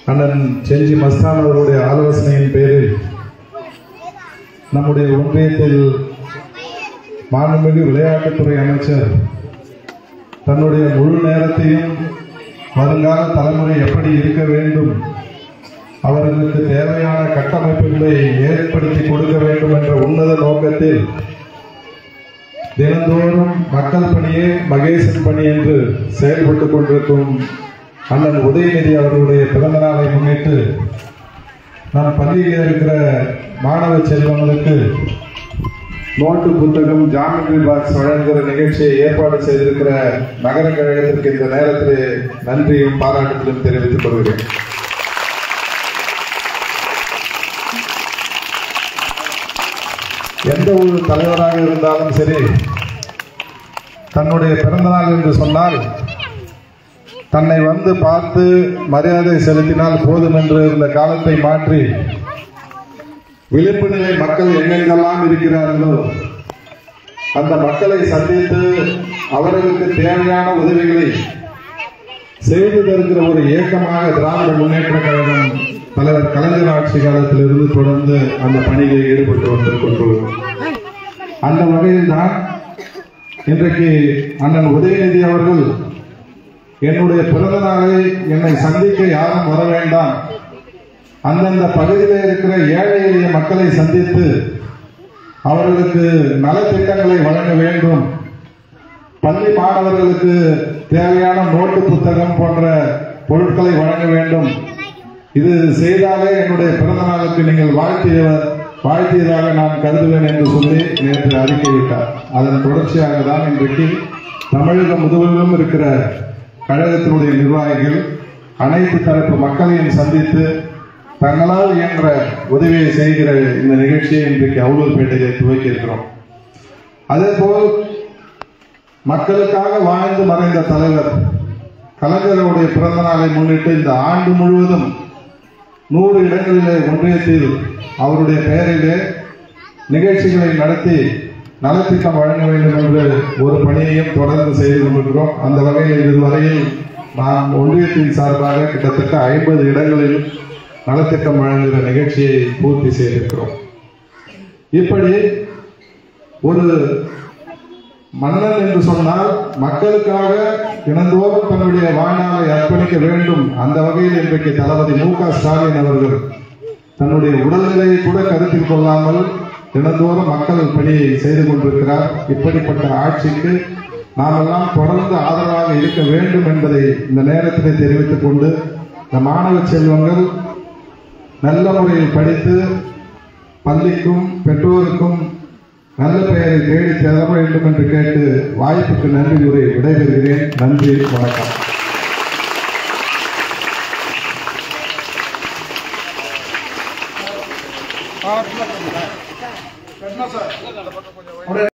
அண்ணன் செஞ்சி மஸ்தான் அவர்களுடைய ஆலோசனையின் பேரில் நம்முடைய ஒன்றியத்தில் மாண்புமிகு விளையாட்டுத்துறை அமைச்சர் தன்னுடைய முழு நேரத்தையும் வருங்கால தலைமுறை எப்படி இருக்க வேண்டும் அவர்களுக்கு தேவையான கட்டமைப்புகளை ஏற்படுத்தி கொடுக்க வேண்டும் என்ற உன்னத நோக்கத்தில் தினந்தோறும் மக்கள் பணியே மகேசன் பணி என்று செயல்பட்டுக் கொண்டிருக்கும் அண்ணன் உதயநிதி அவர்களுடைய பிறந்த நாளை முன்னிட்டு நம் பள்ளியில் இருக்கிற மாணவ செல்வங்களுக்கு நோட்டு புத்தகம் ஜாமெட்ரி பாக்ஸ் வழங்குகிற நிகழ்ச்சியை ஏற்பாடு செய்திருக்கிற நகர கழகத்திற்கு இந்த நேரத்தில் நன்றியும் பாராட்டுதலும் தெரிவித்துக் கொள்கிறேன் எந்த ஒரு தலைவராக இருந்தாலும் சரி தன்னுடைய பிறந்தநாள் என்று சொன்னால் தன்னை வந்து பார்த்து மரியாதை செலுத்தினால் போதும் என்று இந்த காலத்தை மாற்றி விளிம்பு நிலை மக்கள் எங்கெங்கெல்லாம் இருக்கிறார்களோ அந்த மக்களை சந்தித்து அவர்களுக்கு தேவையான உதவிகளை செய்து தருகிற ஒரு இயக்கமாக திராவிட முன்னேற்ற கழகம் தலைவர் கலைஞர் ஆட்சி காலத்திலிருந்து தொடர்ந்து அந்த பணியில் ஈடுபட்டு வந்து கொண்டுள்ளோம் அந்த வகையில் தான் இன்றைக்கு அண்ணன் உதயநிதி அவர்கள் என்னுடைய பிறந்த நாளை என்னை சந்திக்க யாரும் வர வேண்டாம் அந்தந்த பகுதியில் இருக்கிற ஏழை எளிய மக்களை சந்தித்து அவர்களுக்கு நலத்திட்டங்களை வழங்க வேண்டும் பள்ளி மாணவர்களுக்கு தேவையான நோட்டு புத்தகம் போன்ற பொருட்களை வழங்க வேண்டும் இது செய்தாலே என்னுடைய பிறந்த நாளுக்கு நீங்கள் வாழ்த்திய வாழ்த்தியதாக நான் கருதுவேன் என்று சொல்லி நேற்று அறிக்கையிட்டார் அதன் தொடர்ச்சியாக தான் இன்றைக்கு தமிழகம் முழுவதும் இருக்கிற கழகத்தினுடைய நிர்வாகிகள் அனைத்து தரப்பு மக்களையும் சந்தித்து தங்களால் இயன்ற உதவியை செய்கிற இந்த நிகழ்ச்சியை இன்றைக்கு அவுலூர்பேட்டையை துவக்கி இருக்கிறோம் அதேபோல் மக்களுக்காக வாழ்ந்து மறைந்த தலைவர் கலைஞருடைய பிறந்த நாளை முன்னிட்டு இந்த ஆண்டு முழுவதும் நூறு இடங்களிலே ஒன்றியத்தில் அவருடைய பெயரிலே நிகழ்ச்சிகளை நடத்தி நலத்திட்டம் வழங்க வேண்டும் என்று ஒரு பணியையும் தொடர்ந்து செய்து கொண்டிருக்கிறோம் அந்த வகையில் இதுவரையில் நாம் ஒன்றியத்தின் சார்பாக கிட்டத்தட்ட ஐம்பது இடங்களில் நலத்திட்டம் வழங்குகிற நிகழ்ச்சியை பூர்த்தி செய்திருக்கிறோம் இப்படி ஒரு மன்னன் என்று சொன்னால் மக்களுக்காக தினந்தோறும் தன்னுடைய வாழ்நாளை அர்ப்பணிக்க வேண்டும் அந்த வகையில் இன்றைக்கு தளபதி மு க ஸ்டாலின் அவர்கள் தன்னுடைய உடல்நிலையை கூட கருத்தில் கொள்ளாமல் தினந்தோறும் மக்கள் பணியை செய்து கொண்டிருக்கிறார் இப்படிப்பட்ட ஆட்சிக்கு நாமெல்லாம் தொடர்ந்து ஆதரவாக இருக்க வேண்டும் என்பதை இந்த நேரத்தில் தெரிவித்துக் கொண்டு இந்த மாணவ செல்வங்கள் நல்ல முறையில் படித்து பள்ளிக்கும் பெற்றோருக்கும் நல்ல பெயரை தேடி தர வேண்டும் என்று கேட்டு வாய்ப்புக்கு நன்றி கூறி விடைபெறுகிறேன் நன்றி வணக்கம் ஆ, என்ன சார்